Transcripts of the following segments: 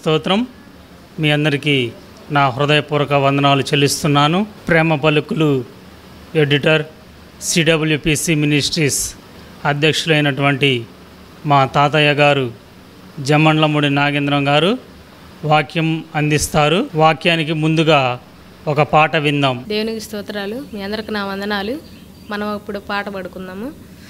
స్తోత్రం మీ అందరికీ నా హృదయపూర్వక వందనాలు చెల్లిస్తున్నాను ప్రేమ పలుకులు ఎడిటర్ సిడబ్ల్యూపిసి మినిస్ట్రీస్ అధ్యక్షులైనటువంటి మా తాతయ్య గారు జమండ్లముడి నాగేంద్రం గారు వాక్యం అందిస్తారు వాక్యానికి ముందుగా ఒక పాట విందాం దేవునికి స్తోత్రాలు మీ అందరికి నా వందనాలు మనం ఇప్పుడు పాట పాడుకుందాము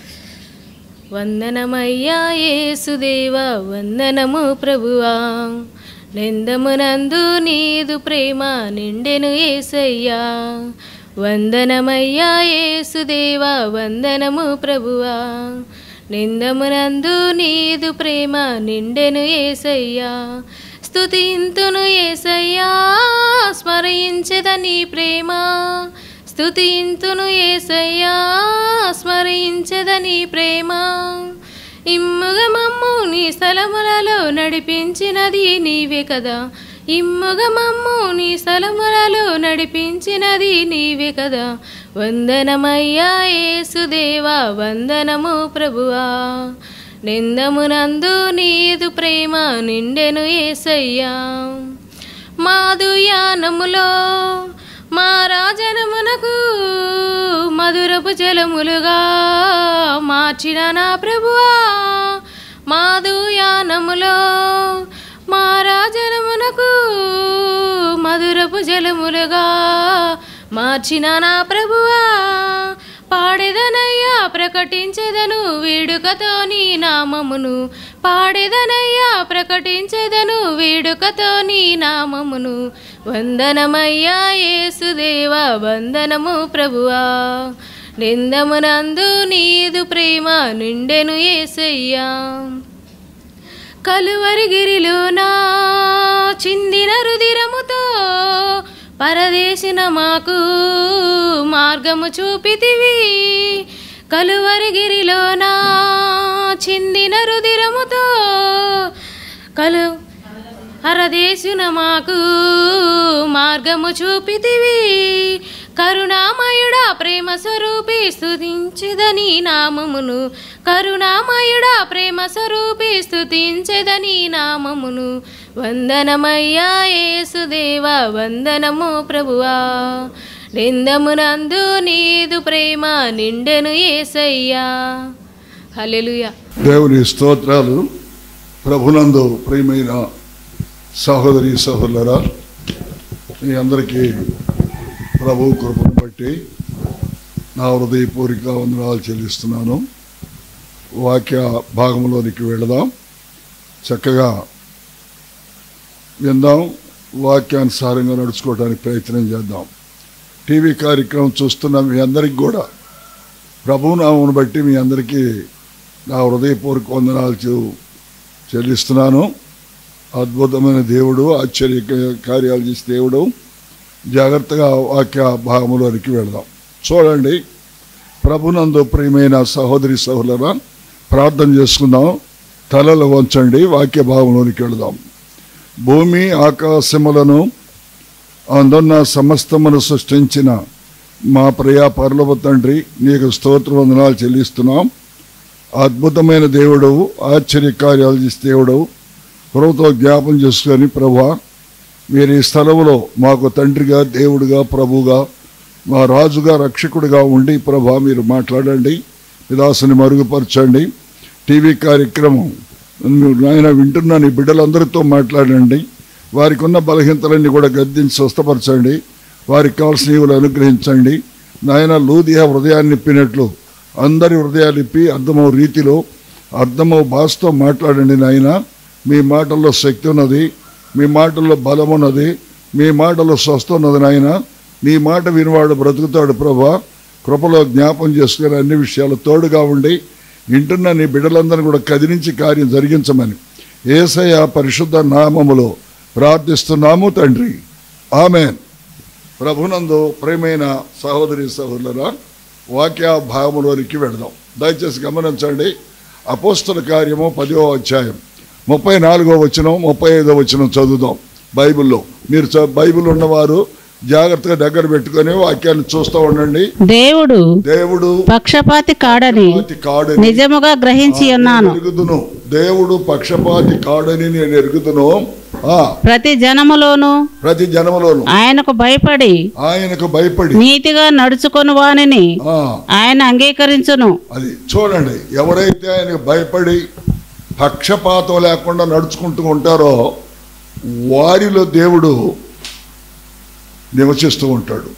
వందనమయ్యా యేసుదేవా వందనము ప్రభువా నిందమునందు నీదు ప్రేమ నిండెను ఏసయ్యా వందనమయ్యా యేసుదేవా వందనము ప్రభువా నిందమునందు నీదు ప్రేమ నిండెను ఏసయ్యా స్తుతింతును ఏసయ్యా స్మరించదని ప్రేమ స్తుతింతును ఏసయ్యా స్మరించదని ప్రేమ ఇమ్ముగ మమ్ము నీ స్థలములలో నడిపించినది నీవే కదా ఇమ్ముగ మమ్ము నీ స్థలములలో నడిపించినది నీవే కదా వందనమయ్యా యేసుదేవా వందనము ప్రభువా నిందమునందు నీదు ప్రేమ నిండెను ఏసయ్యా మాధుయానములో మా రాజనమునకు మధురపు జలములుగా మార్చిన నా ప్రభువా మాధుయానములో మా రాజనమునకు మధురపు జలములుగా మార్చిన నా ప్రభువా పాడేదనయ్యా ప్రకటించెదను వేడుకతో నీ నామమును పాడేదనయ్యా ప్రకటించెదను వేడుకతో నీ నామమును వందనమయ్యా యేసుదేవా వందనము ప్రభువా నిందమునందు నీదు ప్రేమ నిండెను ఏసయ్యా కలువరిగిరిలో నా చిందిన రుదిరముతో పరదేశిన మాకు మార్గము చూపితివి కలువరిగిరిలో నా చిందిన రుదిరముతో కలు అరదేశున మాకు మార్గము చూపితివి కరుణామయుడా ప్రేమ స్వరూపి స్తుతించెదని నామమును కరుణామయుడా ప్రేమ స్వరూపి స్తుతించెదని నామమును వందనమయ్యా యేసుదేవా వందనము ప్రభువా నిందమునందు నీదు ప్రేమ నిండెను ఏసయ్యా హల్లెలూయా దేవుని స్తోత్రాలు ప్రభునందు ప్రియమైన సహోదరి సహోదరా మీ అందరికీ ప్రభు కృపను బట్టి నా హృదయపూర్వక వందనాలు చెల్లిస్తున్నాను వాక్య భాగంలోనికి వెళదాం చక్కగా విందాం వాక్యానుసారంగా నడుచుకోవడానికి ప్రయత్నం చేద్దాం టీవీ కార్యక్రమం చూస్తున్న మీ అందరికి కూడా ప్రభునామను బట్టి మీ అందరికీ నా హృదయపూర్వక వందనాలు చె- చెల్లిస్తున్నాను అద్భుతమైన దేవుడు ఆశ్చర్య కార్యాలు చేసే దేవుడు జాగ్రత్తగా వాక్య భాగంలోనికి వెళదాం చూడండి ప్రభునందు ప్రియమైన సహోదరి సహోదర ప్రార్థన చేసుకుందాం తలలు వంచండి వాక్య భాగంలోనికి వెళదాం భూమి ఆకాశములను అందున్న సమస్తమును సృష్టించిన మా ప్రియా పరలోక తండ్రి నీకు స్తోత్ర వందనాలు చెల్లిస్తున్నాం అద్భుతమైన దేవుడు ఆశ్చర్య కార్యాలు చేసే దేవుడు ప్రభుత్వ జ్ఞాపం చేసుకొని ప్రభా మీరు ఈ స్థలంలో మాకు తండ్రిగా దేవుడిగా ప్రభుగా మా రాజుగా రక్షకుడిగా ఉండి ప్రభా మీరు మాట్లాడండి విదాసుని మరుగుపరచండి టీవీ కార్యక్రమం ఆయన వింటున్న నీ బిడ్డలందరితో మాట్లాడండి వారికి ఉన్న బలహీనతలన్నీ కూడా గద్దించి స్వస్థపరచండి వారికి కావాల్సిన ఈవులు అనుగ్రహించండి నాయన లూదియా హృదయాన్ని నిప్పినట్లు అందరి హృదయాలు ఇప్పి అర్థమవు రీతిలో అర్థమవు భాషతో మాట్లాడండి నాయన మీ మాటల్లో శక్తి ఉన్నది మీ మాటల్లో బలం ఉన్నది మీ మాటల్లో స్వస్థ ఉన్నది నాయన నీ మాట వినివాడు బ్రతుకుతాడు ప్రభా కృపలో జ్ఞాపం చేసుకుని అన్ని విషయాలు తోడుగా ఉండి వింటున్న నీ బిడ్డలందరినీ కూడా కదిలించి కార్యం జరిగించమని ఏసయ పరిశుద్ధ నామములో ప్రార్థిస్తున్నాము తండ్రి ఆమెన్ ప్రభునందు ప్రేమైన సహోదరి సహోదరులరా వాక్య భాగంలోనికి వెళదాం దయచేసి గమనించండి అపోస్తుల కార్యము పదో అధ్యాయం ముప్పై నాలుగో వచనం ముప్పై ఐదో వచనం చదువుదాం బైబిల్లో మీరు చ- బైబిల్ ఉన్నవారు జాగ్రత్తగా దగ్గర పెట్టుకొని వాక్యాన్ని చూస్తూ ఉండండి దేవుడు దేవుడు పక్షపాతి కాడని పక్షపాతి కాడని నిజముగా గ్రహించి ఉన్నాను నేను ఎరుగుదును దేవుడు పక్షపాతి కాడని నేను ఎరుగుదును ఆ, ప్రతి జనములోను ప్రతి జనములోను ఆయనకు భయపడి ఆయనకు భయపడి నీతిగా నడుచుకొని వానిని ఆ, ఆయన అంగీకరించును అది చూడండి ఎవరైతే ఆయనకు భయపడి పక్షపాతం లేకుండా నడుచుకుంటూ ఉంటారో వారిలో దేవుడు నివసిస్తూ ఉంటాడు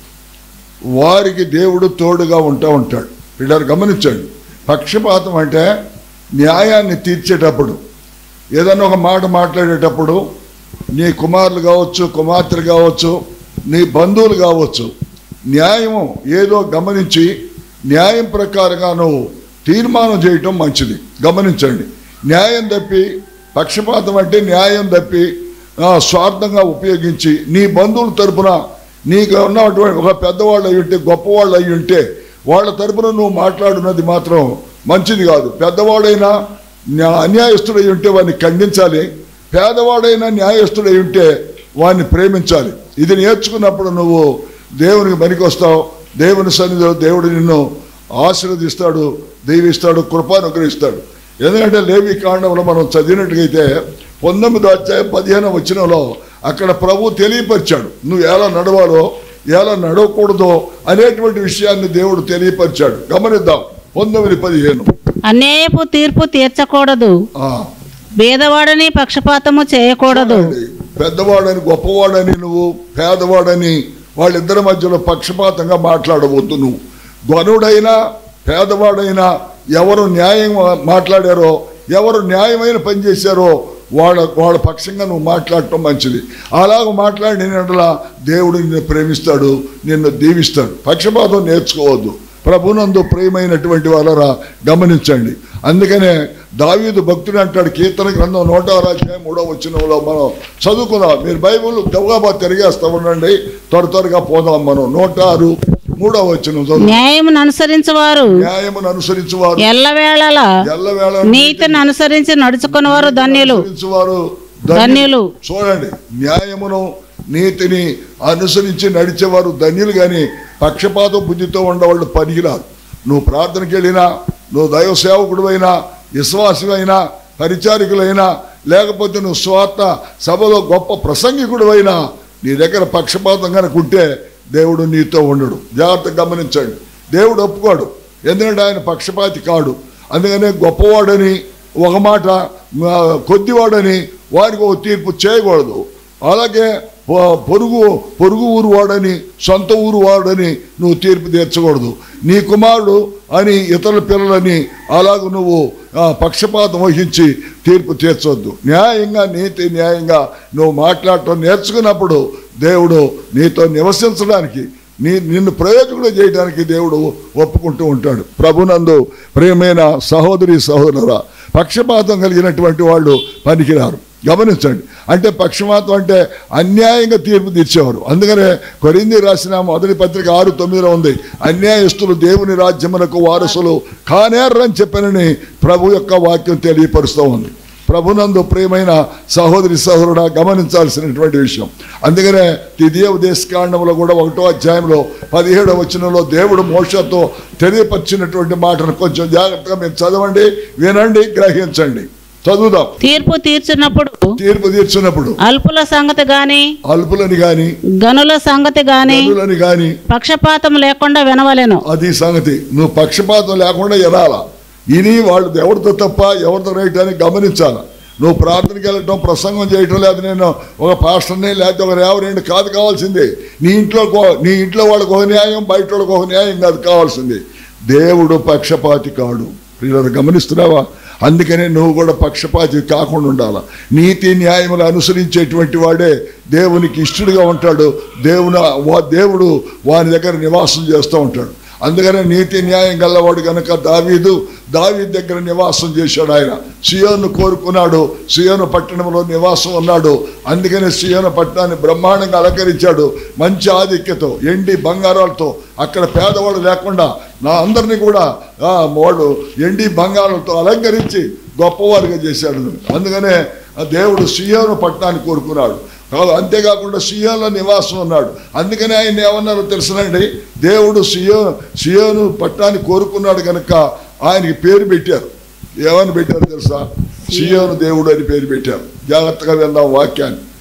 వారికి దేవుడు తోడుగా ఉంటా ఉంటాడు వీళ్ళని గమనించండి పక్షపాతం అంటే న్యాయాన్ని తీర్చేటప్పుడు ఏదన్నా ఒక మాట మాట్లాడేటప్పుడు నీ కుమారులు కావచ్చు కుమార్తెలు కావచ్చు నీ బంధువులు కావచ్చు న్యాయం ఏదో గమనించి న్యాయం ప్రకారంగా నువ్వు తీర్మానం చేయటం మంచిది గమనించండి న్యాయం తప్పి పక్షపాతం అంటే న్యాయం తప్పి ఆ, స్వార్థంగా ఉపయోగించి నీ బంధువుల తరపున నీకు ఉన్నటువంటి ఒక పెద్దవాళ్ళు అయి ఉంటే గొప్పవాళ్ళు అయి ఉంటే వాళ్ళ తరపున నువ్వు మాట్లాడున్నది మాత్రం మంచిది కాదు పెద్దవాడైనా న్యా- అన్యాయస్తుడై ఉంటే వాడిని ఖండించాలి పేదవాడైనా న్యాయస్తుడై ఉంటే వాడిని ప్రేమించాలి ఇది నేర్చుకున్నప్పుడు నువ్వు దేవునికి పనికొస్తావు దేవుని సన్నిధిలో దేవుడు నిన్ను ఆశీర్వదిస్తాడు దీవిస్తాడు కృప అనుగ్రహిస్తాడు ఎందుకంటే లేవి కాండంలో మనం చదివినట్టుగైతే పంతొమ్మిదో అధ్యాయం పదిహేను వచ్చినలో అక్కడ ప్రభు తెలియపరిచాడు నువ్వు ఎలా నడవాలో ఎలా నడవకూడదో అనేటువంటి విషయాన్ని దేవుడు తెలియపరిచాడు గమనిద్దాం పంతొమ్మిది పదిహేను అన్యాయపు తీర్పు తీర్చకూడదు ఆ, పేదవాడని పక్షపాతము చేయకూడదు చూడండి, పెద్దవాడని గొప్పవాడని నువ్వు పేదవాడని వాళ్ళిద్దరి మధ్యలో పక్షపాతంగా మాట్లాడవద్దు నువ్వు గనుడైనా పేదవాడైనా ఎవరు న్యాయం మాట్లాడారో ఎవరు న్యాయమైన పని చేశారో వాళ్ళ వాళ్ళ పక్షంగా నువ్వు మాట్లాడటం మంచిది అలాగ మాట్లాడినట్లా దేవుడు నిన్ను ప్రేమిస్తాడు నిన్ను దీవిస్తాడు పక్షపాతం నేర్చుకోవద్దు ప్రభునందు ప్రియమైనటువంటి వాళ్ళరా గమనించండి అందుకనే దావీదు భక్తుడు అంటాడు కీర్తన గ్రంథం నూట ఆరు అధ్యాయం మూడో వచ్చినంలో మనం చదువుకుందాం మీరు బైబుల్ గబగబా తిరిగేస్తా ఉండండి త్వర త్వరగా పోదాం మనం నూట ఆరు మూడో వచ్చిన చదువు న్యాయమును అనుసరించువారు న్యాయమును అనుసరించువారు ఎల్లవేళలా ఎల్లవేళ నీతిని అనుసరించి నడుచుకునేవారు ధన్యులు అనుసరించువారు ధన్యులు. చూడండి న్యాయమును నీతిని అనుసరించి నడిచేవారు ధన్యులు కానీ పక్షపాత బుద్ధితో ఉండవాళ్ళు పనికిరారు నువ్వు ప్రార్థనకి వెళ్ళినా నువ్వు దైవ సేవకుడువైనా విశ్వాసమైనా పరిచారికులైనా లేకపోతే నువ్వు స్వార్థ సభలో గొప్ప ప్రసంగికుడువైనా నీ దగ్గర పక్షపాతం కనుక ఉంటే దేవుడు నీతో ఉండడు జాగ్రత్త గమనించండి దేవుడు ఒప్పుకోడు ఎందుకంటే ఆయన పక్షపాతి కాడు అందుకనే గొప్పవాడని ఒక మాట ఆ, కొద్దివాడని వారికి ఒక తీర్పు చేయకూడదు అలాగే పొ- పొరుగు పొరుగు ఊరు వాడని సొంత ఊరు వాడని నువ్వు తీర్పు తీర్చకూడదు నీ కుమారుడు అని ఇతరుల పిల్లలని అలాగ నువ్వు ఆ, పక్షపాతం వహించి తీర్పు తీర్చొద్దు న్యాయంగా నీతి న్యాయంగా నువ్వు మాట్లాడటం నేర్చుకున్నప్పుడు దేవుడు నీతో నివసించడానికి నీ నిన్ను ప్రయోజకుడు చేయడానికి దేవుడు ఒప్పుకుంటూ ఉంటాడు ప్రభునందు ప్రియమైన సహోదరి సహోదరురా పక్షపాతం కలిగినటువంటి వాళ్ళు పనికిరారు గమనించండి అంటే పక్షపాతం అంటే అన్యాయంగా తీర్పు తీర్చేవారు అందుకనే కొరింది రాసిన మొదటి పత్రిక ఆరు తొమ్మిదిలో ఉంది అన్యాయస్తులు దేవుని రాజ్యమునకు వారసులు కానేరని చెప్పనని ప్రభు యొక్క వాక్యం తెలియపరుస్తూ ఉంది ప్రభునందు ప్రియమైన సహోదరి సహోదరుడా గమనించాల్సినటువంటి విషయం అందుకనే ద్వితీయ ఉదేశకాండంలో కూడా ఒకటో అధ్యాయంలో పదిహేడవ వచనంలో దేవుడు మోషతో తెలియపరిచినటువంటి మాటను కొంచెం జాగ్రత్తగా మీరు చదవండి వినండి గ్రహించండి చదువుదాం తీర్పు తీర్చినప్పుడు తీర్పు తీర్చినప్పుడు అల్పుల సంగతి గాని అల్పులని గాని గనుల సంగతి గాని గనులని గాని పక్షపాతం లేకుండా వినవలెను అది సంగతి నువ్వు పక్షపాతం లేకుండా ఎనాల ఇని వాళ్ళు ఎవరితో తప్ప ఎవరితో రైట్ అని గమనించాలి నువ్వు ప్రార్థనకి వెళ్ళటం ప్రసంగం చేయటం లేదు నేను ఒక పాస్టర్ని లేకపోతే ఒక రేవరెండు కాదు కావాల్సింది నీ ఇంట్లో కో- నీ ఇంట్లో వాళ్ళకి ఒక న్యాయం బయట వాళ్ళకి ఒక న్యాయం కాదు కావాల్సింది దేవుడు పక్షపాతి కాడు ప్రియులను గమనిస్తున్నావా అందుకనే నువ్వు కూడా పక్షపాతి కాకుండా ఉండాలి నీతి న్యాయములు అనుసరించేటువంటి వాడే దేవునికి ఇష్టడుగా ఉంటాడు దేవుని వా దేవుడు వాని దగ్గర నివాసం చేస్తూ ఉంటాడు అందుకనే నీతి న్యాయం గల్లవాడు కనుక దావీదు దావీదు దగ్గర నివాసం చేశాడు ఆయన సియోను కోరుకున్నాడు సియోను పట్టణంలో నివాసం ఉన్నాడు అందుకనే సియోను పట్టణాన్ని బ్రహ్మాండంగా అలంకరించాడు మంచి ఆధిక్యతో ఎండి బంగారాలతో అక్కడ పేదవాడు లేకుండా నా అందరినీ కూడా ఆ, వాడు ఎండి బంగారాలతో అలంకరించి గొప్పవారుగా చేశాడు అందుకనే ఆ దేవుడు సియోను పట్టణాన్ని కోరుకున్నాడు కాదు అంతేకాకుండా సియోలో నివాసం ఉన్నాడు అందుకని ఆయన ఏమన్నారో తెలుసునండి దేవుడు సియో సియోను పట్టణాన్ని కోరుకున్నాడు కనుక ఆయనకి పేరు పెట్టారు ఏమని పెట్టారు తెలుసా సియోను దేవుడు అని పేరు పెట్టారు జాగ్రత్తగా విందాం వాక్యాన్ని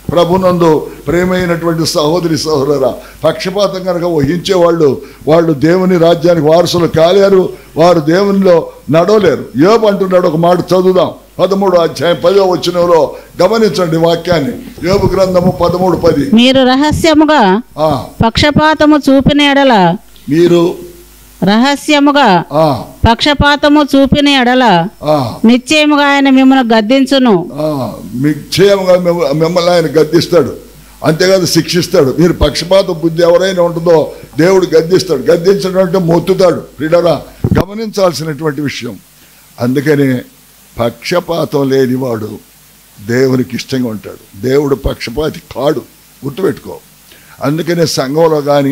ప్రభునందు ప్రేమైనటువంటి సహోదరి సహోదర పక్షపాతం కనుక వహించే వాళ్ళు వాళ్ళు దేవుని రాజ్యానికి వారసులు కాలేరు వారు దేవునిలో నడవలేరు యోబు అంటున్నాడు ఒక మాట చదువుదాం పదమూడు అధ్యాయం పదో వచ్చినలో గమనించండి వాక్యాన్ని యోబు గ్రంథము పదమూడు పది మీరు రహస్యముగా ఆ, పక్షపాతము చూపిన ఎడల మీరు రహస్యముగా ఆ, పక్షపాతము చూపిన ఎడల ఆ, నిశ్చయముగా ఆయన మిమ్మల్ని గద్దించును ఆ, నిశ్చయంగా మిమ్మ- మిమ్మల్ని ఆయన గద్దిస్తాడు అంతేకాదు శిక్షిస్తాడు మీరు పక్షపాత బుద్ధి ఎవరైనా ఉంటుందో దేవుడు గద్దిస్తాడు గద్దించడం అంటే మొత్తుతాడు ప్రిడరా గమనించాల్సినటువంటి విషయం అందుకనే పక్షపాతం లేనివాడు దేవునికి ఇష్టంగా ఉంటాడు దేవుడు పక్షపాతి కాడు గుర్తుపెట్టుకో అందుకనే సంఘంలో కానీ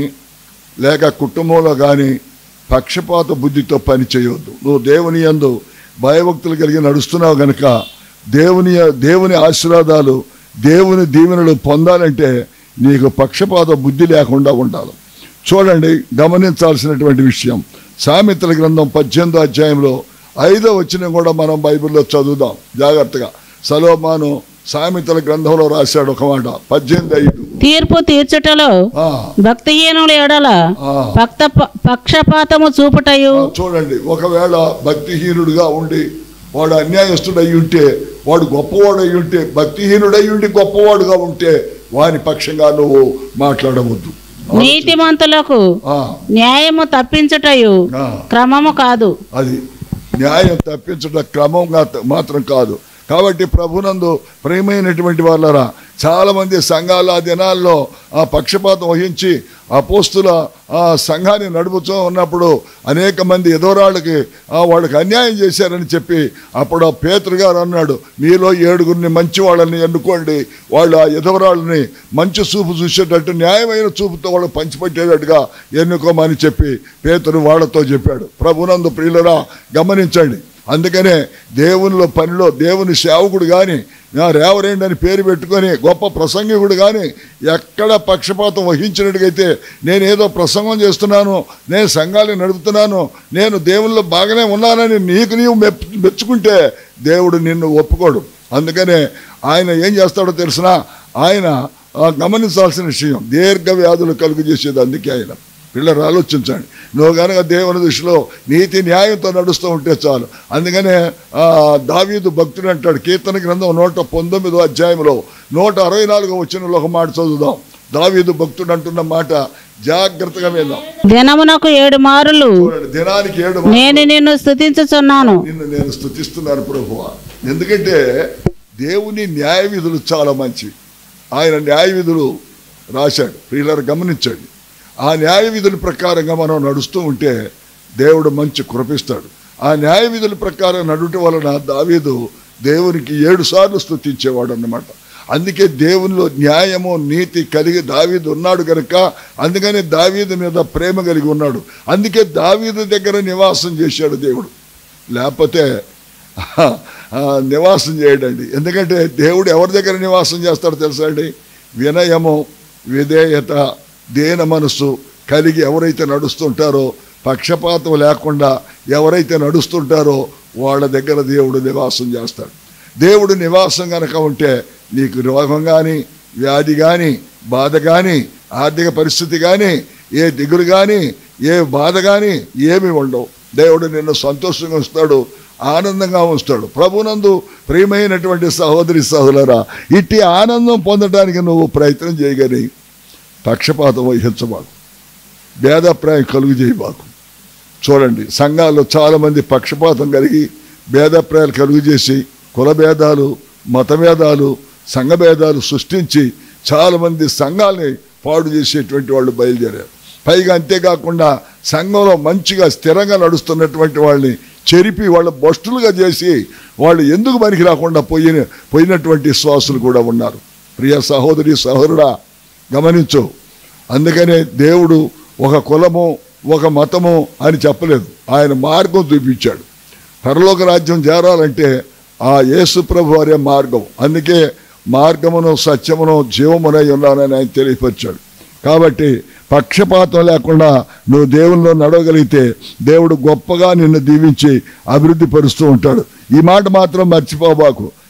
లేక కుటుంబంలో కానీ పక్షపాత బుద్ధితో పని చేయొద్దు నువ్వు దేవుని యందు భయభక్తులు కలిగి నడుస్తున్నావు గనుక దేవుని దేవుని ఆశీర్వాదాలు దేవుని దీవెనలు పొందాలంటే నీకు పక్షపాత బుద్ధి లేకుండా ఉండాలి చూడండి గమనించాల్సినటువంటి విషయం సామెతల గ్రంథం పద్దెనిమిదో అధ్యాయంలో ఐదో వచ్చిన కూడా మనం బైబిల్లో చదువుదాం జాగ్రత్తగా సలోమాను సామెతల గ్రంథంలో రాశాడు ఒక మాట పద్దెనిమిది ఐదు తీర్పు తీర్చుటలో ఆ, భక్తిహీనుల ఎడల ఆ. భక్త పక్షపాతము చూపుటయు ఆ, చూడండి ఒకవేళ భక్తిహీనుడుగా ఉండి వాడు అన్యాయస్తుడు అయి ఉంటే వాడు గొప్పవాడు అయి ఉంటే భక్తిహీనుడు అయి ఉండి గొప్పవాడుగా ఉంటే వాని పక్షంగా నువ్వు మాట్లాడవద్దు నీతిమంతులకు ఆ, న్యాయము తప్పించుటయు ఆ. క్రమము కాదు అది న్యాయం తప్పించడం క్రమంగా త- మాత్రం కాదు కాబట్టి ప్రభునందు ప్రేమైనటువంటి వాళ్ళరా చాలా మంది సంఘాల ఆ దినాల్లో ఆ పక్షపాతం వహించి అపోస్తుల ఆ సంఘాన్ని నడుపుతూ ఉన్నప్పుడు అనేక మంది ఎదోరాళ్ళకి ఆ వాళ్ళకి అన్యాయం చేశారని చెప్పి అప్పుడు ఆ పేతురు గారు అన్నాడు మీలో ఏడుగురిని మంచి వాళ్ళని ఎన్నుకోండి వాళ్ళు ఆ ఎదవరాళ్ళని మంచి చూపు చూసేటట్టు న్యాయమైన చూపుతో వాళ్ళు పంచిపెట్టేటట్టుగా ఎన్నుకోమని చెప్పి పేతురు వాళ్ళతో చెప్పాడు ప్రభునందు ప్రియులరా గమనించండి అందుకనే దేవునిలో పనిలో దేవుని సేవకుడు కానీ రేవరేండి అని పేరు పెట్టుకొని గొప్ప ప్రసంగికుడు కానీ ఎక్కడ పక్షపాతం వహించినట్టుగైతే నేను ఏదో ప్రసంగం చేస్తున్నాను నేను సంఘాలను నడుపుతున్నాను నేను దేవునిలో బాగానే ఉన్నానని నీకు నీవు మెప్ మెచ్చుకుంటే దేవుడు నిన్ను ఒప్పుకోడు అందుకనే ఆయన ఏం చేస్తాడో తెలిసిన ఆయన ఆ, గమనించాల్సిన విషయం దీర్ఘ వ్యాధులు కలుగు చేసేది అందుకే ఆయన పిల్లలు ఆలోచించండి నువ్వు కనుక దేవుని దృష్టిలో నీతి న్యాయంతో నడుస్తూ ఉంటే చాలు అందుకనే ఆ, దావీదు భక్తుడు అంటాడు కీర్తన గ్రంథం నూట పంతొమ్మిదో అధ్యాయంలో నూట అరవై నాలుగో వచ్చిన ఒక మాట చదువుదాం దావీదు భక్తుడు అంటున్న మాట జాగ్రత్తగా విందాం దినమునకు ఏడు మారులు చూడండి దినానికి ఏడు మార్లు నేను నిన్ను స్థుతించుచున్నాను నిన్ను నేను స్థుతిస్తున్నాను ప్రభువ ఎందుకంటే దేవుని న్యాయ విధులు చాలా మంచివి ఆయన న్యాయ విధులు రాశాడు ప్రియులారు గమనించండి ఆ న్యాయ విధుల ప్రకారంగా మనం నడుస్తూ ఉంటే దేవుడు మంచి కురపిస్తాడు ఆ న్యాయ విధుల ప్రకారం నడుట వలన దావీదు దేవునికి ఏడు సార్లు స్థుతించేవాడు అన్నమాట అందుకే దేవునిలో న్యాయము నీతి కలిగి దావీదు ఉన్నాడు కనుక అందుకని దావీదు మీద ప్రేమ కలిగి ఉన్నాడు అందుకే దావీదు దగ్గర నివాసం చేశాడు దేవుడు లేకపోతే ఆ, నివాసం చేయడండి ఎందుకంటే దేవుడు ఎవరి దగ్గర నివాసం చేస్తాడో తెలుసా అండి వినయము విధేయత దేన మనస్సు కలిగి ఎవరైతే నడుస్తుంటారో పక్షపాతం లేకుండా ఎవరైతే నడుస్తుంటారో వాళ్ళ దగ్గర దేవుడు నివాసం చేస్తాడు దేవుడు నివాసం కనుక ఉంటే నీకు రోగం కానీ వ్యాధి కానీ బాధ కానీ ఆర్థిక పరిస్థితి కానీ ఏ దిగులు కానీ ఏ బాధ కానీ ఏమి ఉండవు దేవుడు నిన్ను సంతోషంగా ఉంచుతాడు ఆనందంగా ఉంచుతాడు ప్రభునందు ప్రియమైనటువంటి సహోదరి సహోదరా ఇట్టి ఆనందం పొందడానికి నువ్వు ప్రయత్నం చేయగలి పక్షపాతం వహించబాకు భేదాభిప్రాయం కలుగు చేయబాకు చూడండి సంఘాల్లో చాలామంది పక్షపాతం కలిగి భేదాభిప్రాయాలు కలుగు చేసి కుల భేదాలు మత భేదాలు సంఘ భేదాలు సృష్టించి చాలామంది సంఘాలని పాడు చేసేటువంటి వాళ్ళు బయలుదేరారు పైగా అంతేకాకుండా సంఘంలో మంచిగా స్థిరంగా నడుస్తున్నటువంటి వాళ్ళని చెరిపి వాళ్ళ బస్టులుగా చేసి వాళ్ళు ఎందుకు పనికి రాకుండా పోయిన పోయినటువంటి శ్వాసులు కూడా ఉన్నారు ప్రియ సహోదరి సహోదరుడా గమనించు అందుకనే దేవుడు ఒక కులము ఒక మతము అని చెప్పలేదు ఆయన మార్గం చూపించాడు పరలోక రాజ్యం చేరాలంటే ఆ యేసు ప్రభు వారే మార్గం అందుకే మార్గమును సత్యమును జీవమునై ఉన్నానని ఆయన తెలియపరిచాడు కాబట్టి పక్షపాతం లేకుండా నువ్వు దేవుల్లో నడవగలిగితే దేవుడు గొప్పగా నిన్ను దీవించి అభివృద్ధి పరుస్తూ ఉంటాడు ఈ మాట మాత్రం మర్చిపోబాకు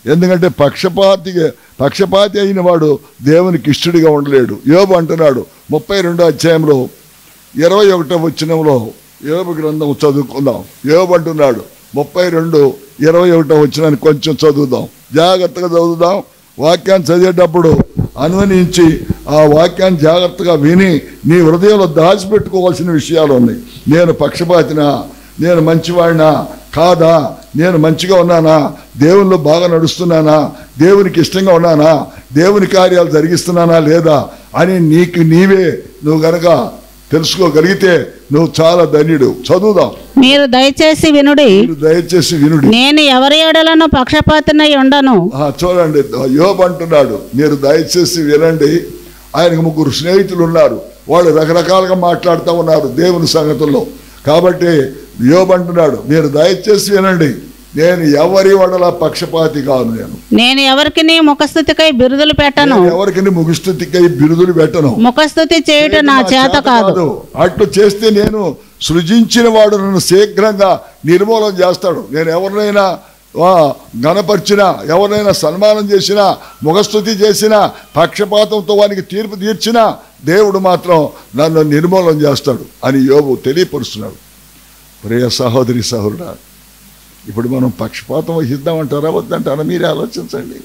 ఎందుకంటే పక్షపాతి పక్షపాతి అయిన వాడు దేవునికి ఇష్టడిగా ఉండలేడు యోబు అంటున్నాడు ముప్పై రెండో అధ్యాయంలో ఇరవై ఒకటో వచ్చినంలో యోబు గ్రంథం చదువుకుందాం యోబు అంటున్నాడు ముప్పై రెండు ఇరవై ఒకటో వచ్చినాన్ని కొంచెం చదువుదాం జాగ్రత్తగా చదువుదాం వాక్యాన్ని చదివేటప్పుడు అనువనించి ఆ వాక్యాన్ని జాగ్రత్తగా విని నీ హృదయంలో దాచిపెట్టుకోవాల్సిన విషయాలు ఉన్నాయి నేను పక్షపాతినా నేను మంచివాడినా కాదా నేను మంచిగా ఉన్నానా దేవుళ్ళు బాగా నడుస్తున్నానా దేవునికి ఇష్టంగా ఉన్నానా దేవుని కార్యాలు జరిగిస్తున్నానా లేదా అని నీకు నీవే నువ్వు గనక తెలుసుకోగలిగితే నువ్వు చాలా ధన్యుడు చదువుదాం మీరు దయచేసి వినుడి మీరు దయచేసి వినుడి నేను ఎవరి ఏడలను పక్షపాతనై ఉండను ఆ, చూడండి యోబ్ అంటున్నాడు మీరు దయచేసి వినండి ఆయనకు ముగ్గురు స్నేహితులు ఉన్నారు వాళ్ళు రకరకాలుగా మాట్లాడుతూ ఉన్నారు దేవుని సంగతుల్లో కాబట్టి యోబ్ అంటున్నాడు మీరు దయచేసి వినండి నేను ఎవరి వడల పక్షపాతి కాదు నేను నేను ఎవరికి ముఖస్థుతికై బిరుదులు పెట్టను నేను ఎవరికి ముగిస్థుతికై బిరుదులు పెట్టను ముఖస్థుతి చేయుట నా చేత కాదు అట్లు చేస్తే నేను సృజించిన వాడు నన్ను శీఘ్రంగా నిర్మూలన చేస్తాడు నేను ఎవరినైనా ఆ, గణపరిచినా ఎవరినైనా సన్మానం చేసినా ముఖస్థుతి చేసినా పక్షపాతంతో వానికి తీర్పు తీర్చినా దేవుడు మాత్రం నన్ను నిర్మూలన చేస్తాడు అని యోగు తెలియపరుస్తున్నాడు ప్రియ సహోదరి సహోదరుడా ఇప్పుడు మనం పక్షపాతం వహిద్దామంటారా వద్దంటారా మీరే ఆలోచించండి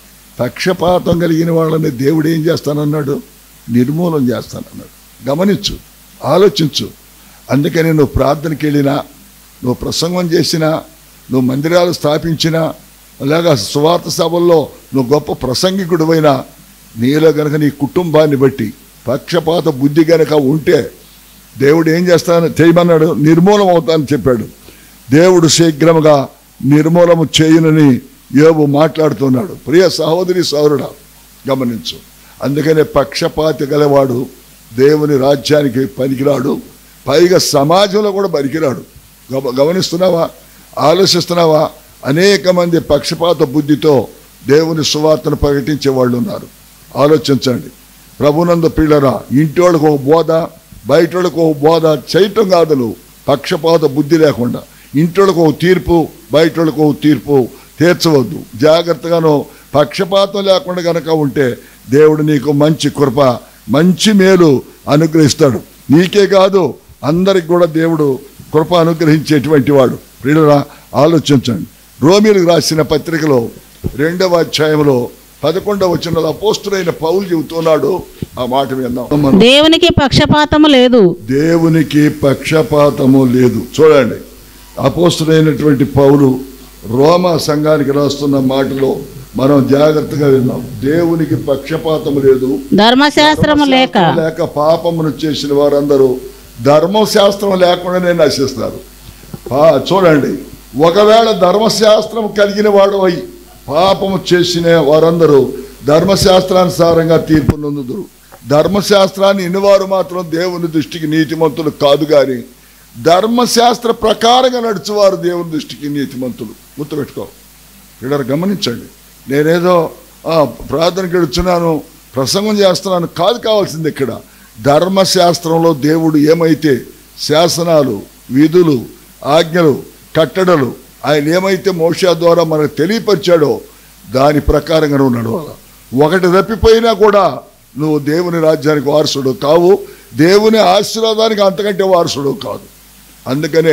పక్షపాతం కలిగిన వాళ్ళని దేవుడు ఏం చేస్తానన్నాడు నిర్మూలన చేస్తానన్నాడు గమనించు ఆలోచించు అందుకని నువ్వు ప్రార్థనకి వెళ్ళినా నువ్వు ప్రసంగం చేసినా నువ్వు మందిరాలు స్థాపించినా అలాగా సువార్త సభల్లో నువ్వు గొప్ప ప్రసంగికుడివైనా నీలో గనక నీ కుటుంబాన్ని బట్టి పక్షపాత బుద్ధి గనక ఉంటే దేవుడు ఏం చేస్తానని చేయమన్నాడు నిర్మూలం అవుతానని చెప్పాడు దేవుడు శీఘ్రముగా నిర్మూలము చేయునని యోబు మాట్లాడుతున్నాడు ప్రియ సహోదరి సహోదరుడా గమనించు అందుకనే పక్షపాతి గలవాడు దేవుని రాజ్యానికి పనికిరాడు పైగా సమాజంలో కూడా పనికిరాడు గమ- గమనిస్తున్నావా ఆలోచిస్తున్నావా అనేక మంది పక్షపాత బుద్ధితో దేవుని సువార్తను ప్రకటించే వాళ్ళు ఉన్నారు ఆలోచించండి ప్రభునందు పిల్లరా ఇంటి వాళ్ళకు ఒక బోధ బయట వాళ్ళకు ఒక బోధ చేయటం కాదు నువ్వు పక్షపాత బుద్ధి లేకుండా ఇంటోళ్ళకు ఒక తీర్పు బయట వాళ్ళకు ఒక తీర్పు తీర్చవద్దు జాగ్రత్తగాను పక్షపాతం లేకుండా కనుక ఉంటే దేవుడు నీకు మంచి కృప మంచి మేలు అనుగ్రహిస్తాడు నీకే కాదు అందరికి కూడా దేవుడు కృప అనుగ్రహించేటువంటి వాడు ప్రియులరా ఆలోచించండి రోమిలకు రాసిన పత్రికలో రెండవ అధ్యాయంలో పదకొండవ వచ్చిన అపోస్తులైన పౌలు చెబుతున్నాడు ఆ మాట విందాం మనం దేవునికి పక్షపాతము లేదు దేవునికి పక్షపాతము లేదు చూడండి అపోస్తుడైనటువంటి పౌలు రోమా సంఘానికి రాస్తున్న మాటలో మనం జాగ్రత్తగా విన్నాం దేవునికి పక్షపాతము లేదు ధర్మశాస్త్రము లేక ధర్మశాస్త్రం లేక పాపమును చేసిన వారందరూ ధర్మశాస్త్రం లేకుండానే నశిస్తారు పా- చూడండి ఒకవేళ ధర్మశాస్త్రం కలిగిన వాడు అయి పాపము చేసిన వారందరూ ధర్మశాస్త్రానుసారంగా తీర్పు నొందుదురు ధర్మశాస్త్రాన్ని ఇన్నివారు మాత్రం దేవుని దృష్టికి నీతిమంతులు కాదు కానీ ధర్మశాస్త్ర ప్రకారంగా నడుచువారు దేవుని దృష్టికి నీతిమంతులు గుర్తుపెట్టుకో ఇక్కడ గమనించండి నేనేదో ఆ, ప్రార్థనకి వెళుతున్నాను ప్రసంగం చేస్తున్నాను కాదు కావాల్సింది ఇక్కడ ధర్మశాస్త్రంలో దేవుడు ఏమైతే శాసనాలు విధులు ఆజ్ఞలు కట్టడలు ఆయన ఏమైతే మోషా ద్వారా మనకు తెలియపరిచాడో దాని ప్రకారంగా నువ్వు నడవాలి ఒకటి తప్పిపోయినా కూడా నువ్వు దేవుని రాజ్యానికి వారసుడు కావు దేవుని ఆశీర్వాదానికి అంతకంటే వారసుడు కాదు అందుకనే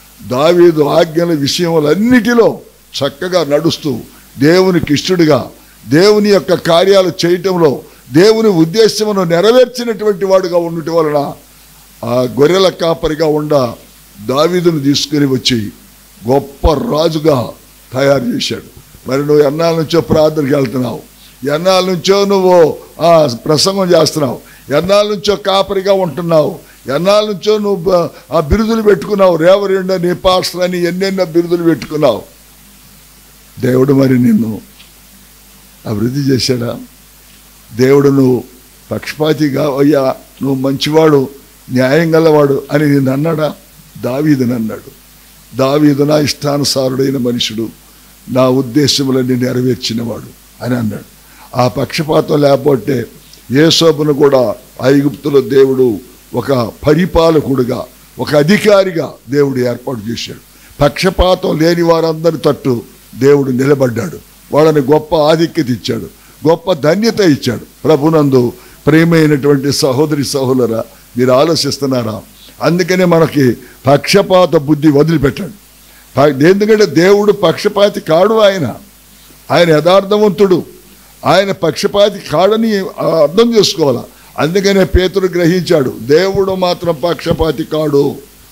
దావీదు ఆజ్ఞల విషయములన్నిటిలో చక్కగా నడుస్తూ దేవునికి ఇష్టడుగా దేవుని యొక్క కార్యాలు చేయటంలో దేవుని ఉద్దేశమును నెరవేర్చినటువంటి వాడుగా ఉండటం వలన ఆ గొర్రెల కాపరిగా ఉండ దావీదును తీసుకుని వచ్చి గొప్ప రాజుగా తయారు చేశాడు మరి నువ్వు ఎన్నాళ్ళ నుంచో ప్రార్థనకి వెళ్తున్నావు ఎన్నాళ్ళ నుంచో నువ్వు ఆ, ప్రసంగం చేస్తున్నావు ఎన్నాళ్ళ నుంచో కాపరిగా ఉంటున్నావు ఎన్నాళ్ళ నుంచో నువ్వు బ- ఆ బిరుదులు పెట్టుకున్నావు రేవరెండ నీ పాస్టర్ అని ఎన్నెన్నో బిరుదులు పెట్టుకున్నావు దేవుడు మరి నిన్ను అభివృద్ధి చేశాడా దేవుడు నువ్వు పక్షపాతిగా అయ్యా నువ్వు మంచివాడు న్యాయం గలవాడు అని నిన్ను అన్నాడా దావీదుని అన్నాడు దావీదు నా ఇష్టానుసారుడైన మనుషుడు నా ఉద్దేశములన్నీ నెరవేర్చినవాడు అని అన్నాడు ఆ పక్షపాతం లేకపోతే యేసోబును కూడా ఐగుప్తులో దేవుడు ఒక పరిపాలకుడుగా ఒక అధికారిగా దేవుడు ఏర్పాటు చేశాడు పక్షపాతం లేని వారందరి తట్టు దేవుడు నిలబడ్డాడు వాళ్ళని గొప్ప ఆధిక్యత ఇచ్చాడు గొప్ప ధన్యత ఇచ్చాడు ప్రభునందు ప్రియమైనటువంటి సహోదరి సహోదరా మీరు ఆలోచిస్తున్నారా అందుకనే మనకి పక్షపాత బుద్ధి వదిలిపెట్టాడు ప- ఎందుకంటే దేవుడు పక్షపాతి కాడు ఆయన ఆయన యథార్థవంతుడు ఆయన పక్షపాతి కాడని అర్థం చేసుకోవాలా అందుకనే పేతురు గ్రహించాడు దేవుడు మాత్రం పక్షపాతి కాడు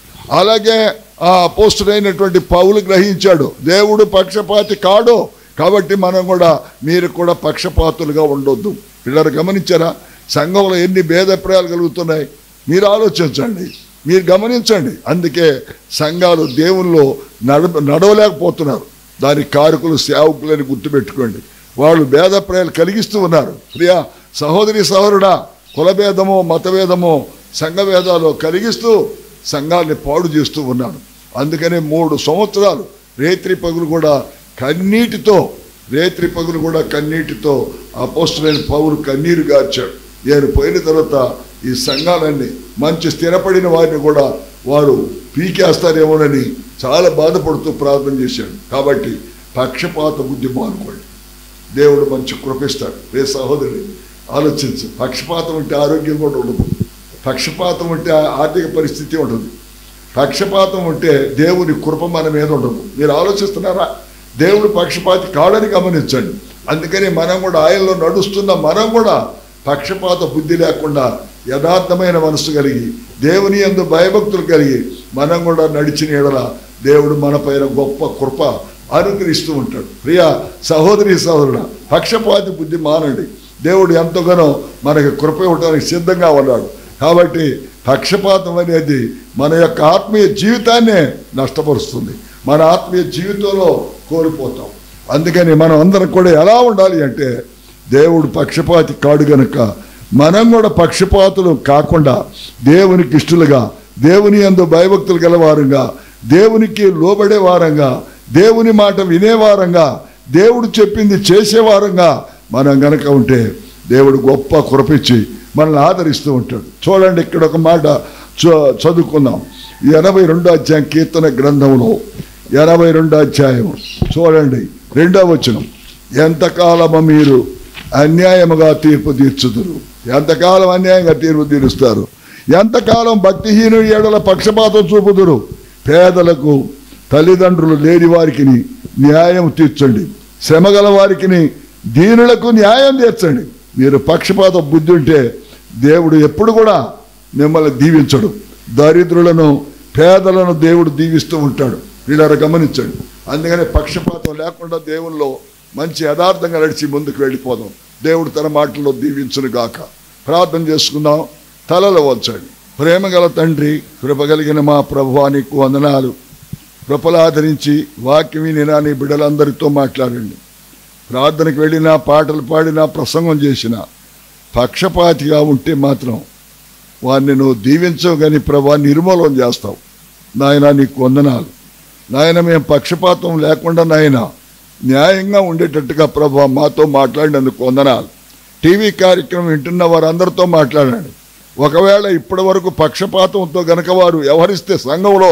అలాగే ఆ అపోస్తుడైనటువంటి పౌలు గ్రహించాడు దేవుడు పక్షపాతి కాడు కాబట్టి మనం కూడా మీరు కూడా పక్షపాతులుగా ఉండొద్దు పిల్లలు గమనించారా సంఘంలో ఎన్ని భేదప్రాయాలు కలుగుతున్నాయి మీరు ఆలోచించండి మీరు గమనించండి అందుకే సంఘాలు దేవుల్లో నడ నడవలేకపోతున్నారు దానికి కారకులు సేవకులని గుర్తుపెట్టుకోండి వాళ్ళు భేదప్రాయాలు కలిగిస్తూ ఉన్నారు ప్రియా సహోదరి సహోదరుడా కులభేదమో మతభేదమో సంఘభేదాలు కలిగిస్తూ సంఘాన్ని పాడు చేస్తూ ఉన్నాడు అందుకనే మూడు సంవత్సరాలు రేత్రి పగులు కూడా కన్నీటితో రేత్రి పగులు కూడా కన్నీటితో అపోస్తులైన పౌరు కన్నీరు గార్చాడు నేను పోయిన తర్వాత ఈ సంఘాలన్నీ మంచి స్థిరపడిన వారిని కూడా వారు పీకేస్తారేమోనని చాలా బాధపడుతూ ప్రార్థన చేశాడు కాబట్టి పక్షపాత బుద్ధి మానుకోండి దేవుడు మంచి కృపిస్తాడు రే సహోదరుడు ఆలోచించు పక్షపాతం ఉంటే ఆరోగ్యం కూడా ఉండదు పక్షపాతం ఉంటే ఆర్థిక పరిస్థితి ఉండదు పక్షపాతం ఉంటే దేవుని కృప మన మీద ఉండదు మీరు ఆలోచిస్తున్నారా దేవుడు పక్షపాతి కాడని గమనించండి అందుకని మనం కూడా ఆయనలో నడుస్తున్న మనం కూడా పక్షపాత బుద్ధి లేకుండా యథార్థమైన మనసు కలిగి దేవుని యందు భయభక్తులు కలిగి మనం కూడా నడిచిన ఎడల దేవుడు మన పైన గొప్ప కృప అనుగ్రహిస్తూ ఉంటాడు ప్రియ సహోదరి సహోదరుడ పక్షపాతి బుద్ధి మానండి దేవుడు ఎంతగానో మనకి కృప ఇవ్వడానికి సిద్ధంగా ఉన్నాడు కాబట్టి పక్షపాతం అనేది మన యొక్క ఆత్మీయ జీవితాన్నే నష్టపరుస్తుంది మన ఆత్మీయ జీవితంలో కోల్పోతాం అందుకని మనం అందరం కూడా ఎలా ఉండాలి అంటే దేవుడు పక్షపాతి కాడు గనుక మనం కూడా పక్షపాతులు కాకుండా దేవునికి ఇష్టలుగా దేవుని అందు భయభక్తులు గలవారంగా దేవునికి లోబడే వారంగా దేవుని మాట వినేవారంగా దేవుడు చెప్పింది చేసేవారంగా మనం గనక ఉంటే దేవుడు గొప్ప కృపించి మనల్ని ఆదరిస్తూ ఉంటాడు చూడండి ఇక్కడ ఒక మాట చ- చదువుకుందాం ఎనభై రెండో అధ్యాయం కీర్తన గ్రంథంలో ఎనభై రెండో అధ్యాయం చూడండి రెండో వచనం ఎంతకాలము మీరు అన్యాయముగా తీర్పు తీర్చుదురు ఎంతకాలం అన్యాయంగా తీర్పు తీరుస్తారు ఎంతకాలం భక్తిహీను ఏడల పక్షపాతం చూపుదురు పేదలకు తల్లిదండ్రులు లేని వారికి న్యాయం తీర్చండి శ్రమగల వారికి దీనులకు న్యాయం తీర్చండి మీరు పక్షపాత బుద్ధి ఉంటే దేవుడు ఎప్పుడు కూడా మిమ్మల్ని దీవించడు దరిద్రులను పేదలను దేవుడు దీవిస్తూ ఉంటాడు వీళ్ళ గమనించండి అందుకని పక్షపాతం లేకుండా దేవుల్లో మంచి యథార్థంగా నడిచి ముందుకు వెళ్ళిపోదాం దేవుడు తన మాటల్లో దీవించును గాక ప్రార్థన చేసుకుందాం తలలో వచ్చండి ప్రేమగల తండ్రి కృపగలిగిన మా ప్రభువానికి వందనాలు కృపలాదరించి వాక్యం వినినా నీ బిడ్డలందరితో మాట్లాడండి ప్రార్థనకు వెళ్ళినా పాటలు పాడినా ప్రసంగం చేసిన పక్షపాతిగా ఉంటే మాత్రం వారిని నువ్వు దీవించవు కానీ ప్రభా నిర్మూలన చేస్తావు నాయన నీకు వందనాలు నాయన మేము పక్షపాతం లేకుండా నాయన న్యాయంగా ఉండేటట్టుగా ప్రభా మాతో మాట్లాడినందుకు వందనాలు టీవీ కార్యక్రమం వింటున్న వారందరితో మాట్లాడండి ఒకవేళ ఇప్పటి వరకు పక్షపాతంతో గనక వారు వ్యవహరిస్తే సంఘంలో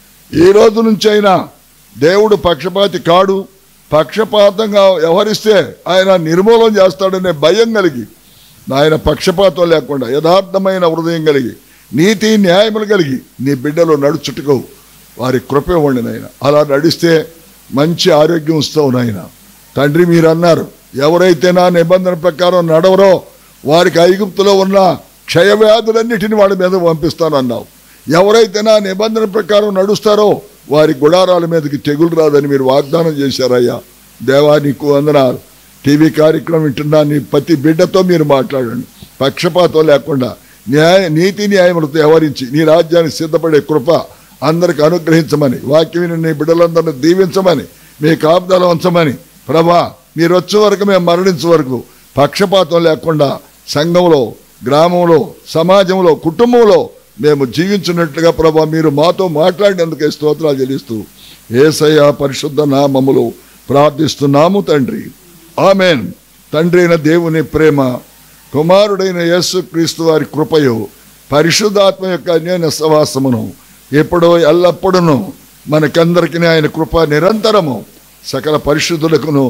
ఈ రోజు నుంచి అయినా దేవుడు పక్షపాతి కాడు పక్షపాతంగా వ్యవహరిస్తే ఆయన నిర్మూలన చేస్తాడనే భయం కలిగి ఆయన పక్షపాతం లేకుండా యథార్థమైన హృదయం కలిగి నీతి న్యాయములు కలిగి నీ బిడ్డలో నడుచుటకు వారి కృప ఇవ్వండి నాయన అలా నడిస్తే మంచి ఆరోగ్యం ఇస్తావు నాయన తండ్రి మీరు అన్నారు ఎవరైతే నా నిబంధన ప్రకారం నడవరో వారికి ఐగుప్తులో ఉన్న క్షయవ్యాధులన్నిటిని వాళ్ళ మీద పంపిస్తానన్నావు ఎవరైతే నా నిబంధన ప్రకారం నడుస్తారో వారి గుడారాల మీదకి తెగులు రాదని మీరు వాగ్దానం చేశారయ్యా దేవా నీకు వందనాలు టీవీ కార్యక్రమం వింటున్నా నీ ప్రతి బిడ్డతో మీరు మాట్లాడండి పక్షపాతం లేకుండా న్యాయ నీతి న్యాయములతో వ్యవహరించి నీ రాజ్యానికి సిద్ధపడే కృప అందరికి అనుగ్రహించమని వాక్యం విని నీ బిడ్డలందరినీ దీవించమని మీ కాపుదల ఉంచమని ప్రభా మీరు వచ్చే వరకు మేము మరణించే వరకు పక్షపాతం లేకుండా సంఘంలో గ్రామంలో సమాజంలో కుటుంబంలో మేము జీవించినట్లుగా ప్రభా మీరు మాతో మాట్లాడినందుకే స్తోత్రాలు చెల్లిస్తూ ఏసయ్య పరిశుద్ధ నామములు ప్రార్థిస్తున్నాము తండ్రి ఆమెన్ తండ్రి అయిన దేవుని ప్రేమ కుమారుడైన యేసు క్రీస్తు వారి కృపయు పరిశుద్ధాత్మ యొక్క అన్యాయ సవాసమును ఎప్పుడో ఎల్లప్పుడూ మనకందరికీ ఆయన కృప నిరంతరము సకల పరిశుద్ధులకును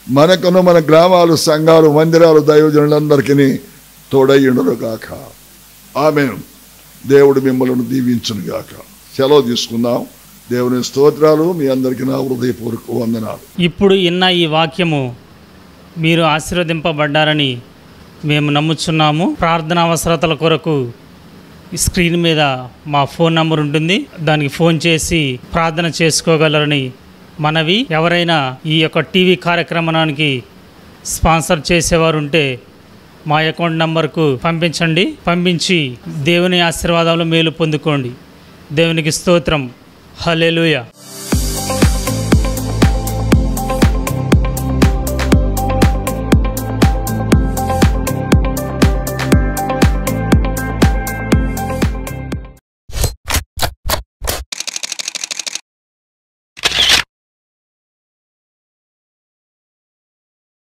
మనకును మన గ్రామాలు సంఘాలు మందిరాలు దైవజనులందరికీ తోడయ్యుండును గాక ఆమె దేవుడు మిమ్మల్ని దీవించును గాక సెలవు తీసుకుందాం దేవుని స్తోత్రాలు మీ అందరికీ నా హృదయపూర్వక వందనాలు ఇప్పుడు ఇన్న ఈ వాక్యము మీరు ఆశీర్వదింపబడ్డారని మేము నమ్ముచున్నాము ప్రార్థన అవసరతల కొరకు ఈ స్క్రీన్ మీద మా ఫోన్ నంబర్ ఉంటుంది దానికి ఫోన్ చేసి ప్రార్థన చేసుకోగలరని మనవి ఎవరైనా ఈ యొక్క టీవీ కార్యక్రమానికి స్పాన్సర్ చేసేవారు ఉంటే మా అకౌంట్ నంబర్కు పంపించండి పంపించి దేవుని ఆశీర్వాదాలు మేలు పొందుకోండి దేవునికి స్తోత్రం హల్లెలూయా